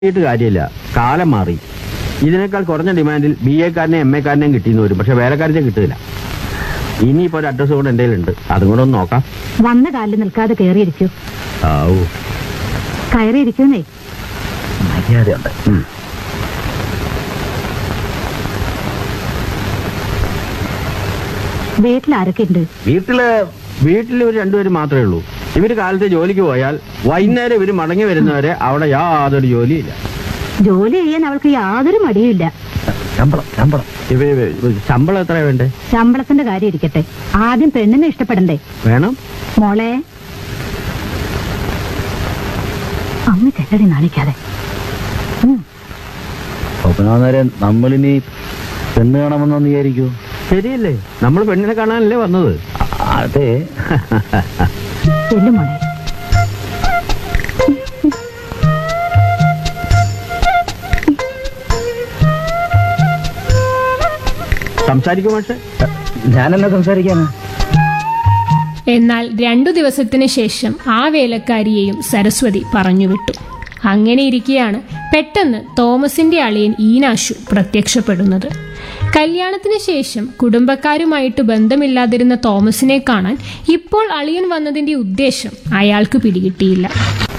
കിട്ടിയിട്ട് കാര്യമില്ല കാലം മാറി ഇതിനേക്കാൾ കുറഞ്ഞ ഡിമാൻഡിൽ ബി എക്കാരനെ എം എക്കാരനെയും കിട്ടിയെന്ന് വരും പക്ഷെ വേലക്കാരനെ കിട്ടില്ല ഇനിയിപ്പോ ഒരു അഡ്രസ് കൂടെ എൻ്റെ ഉണ്ട് അതും കൂടെ ഒന്ന് നോക്കാം വന്ന കാലിൽ നിൽക്കാതെ കയറിയിരിക്കൂ ആവൂ കയറിയിരിക്കുന്നേ മര്യാദയുണ്ട് ഉം. വീട്ടിൽ ആരൊക്കെ ഉണ്ട് വീട്ടില് വീട്ടിൽ ഇവർ രണ്ടുപേരും മാത്രമേ ഉള്ളൂ ഇവര് കാലത്ത് ജോലിക്ക് പോയാൽ വൈകുന്നേരം ഇവര് മടങ്ങി വരുന്നവരെ അവിടെ യാതൊരു ജോലിയില്ല ജോലി ചെയ്യാൻ അവൾക്ക് യാതൊരു മടിയുമില്ല ശമ്പളം ശമ്പളം ഇവര് ശമ്പളം എത്രയാ വേണ്ടേ ശമ്പളത്തിന്റെ കാര്യം ഇരിക്കട്ടെ ആദ്യം പെണ്ണിനെ ഇഷ്ടപ്പെടണ്ടേ വേണം മോളെ അമ്മ ചെല്ലടി നാണിക്കാതെ ഉം, സ്വപ്നാന്നേരം നമ്മളിനി പെണ്ണ് കാണാമെന്നൊന്ന് വിചാരിക്കൂ ശരിയല്ലേ നമ്മൾ പെണ്ണിനെ കാണാനല്ലേ വന്നത് അതെ ചെല്ലു മോളെ സംസാരിക്കും പക്ഷേ ഞാനെന്നാ സംസാരിക്കാനാ എന്നാൽ രണ്ടു ദിവസത്തിന് ശേഷം ആ വേലക്കാരിയെയും സരസ്വതി പറഞ്ഞുവിട്ടു അങ്ങനെയിരിക്കെയാണ് പെട്ടെന്ന് തോമസിന്റെ അളിയൻ ഈനാശു പ്രത്യക്ഷപ്പെടുന്നത് കല്യാണത്തിന് ശേഷം കുടുംബക്കാരുമായിട്ട് ബന്ധമില്ലാതിരുന്ന തോമസിനെ കാണാൻ ഇപ്പോൾ അളിയൻ വന്നതിന്റെ ഉദ്ദേശം അയാൾക്ക് പിടികിട്ടിയില്ല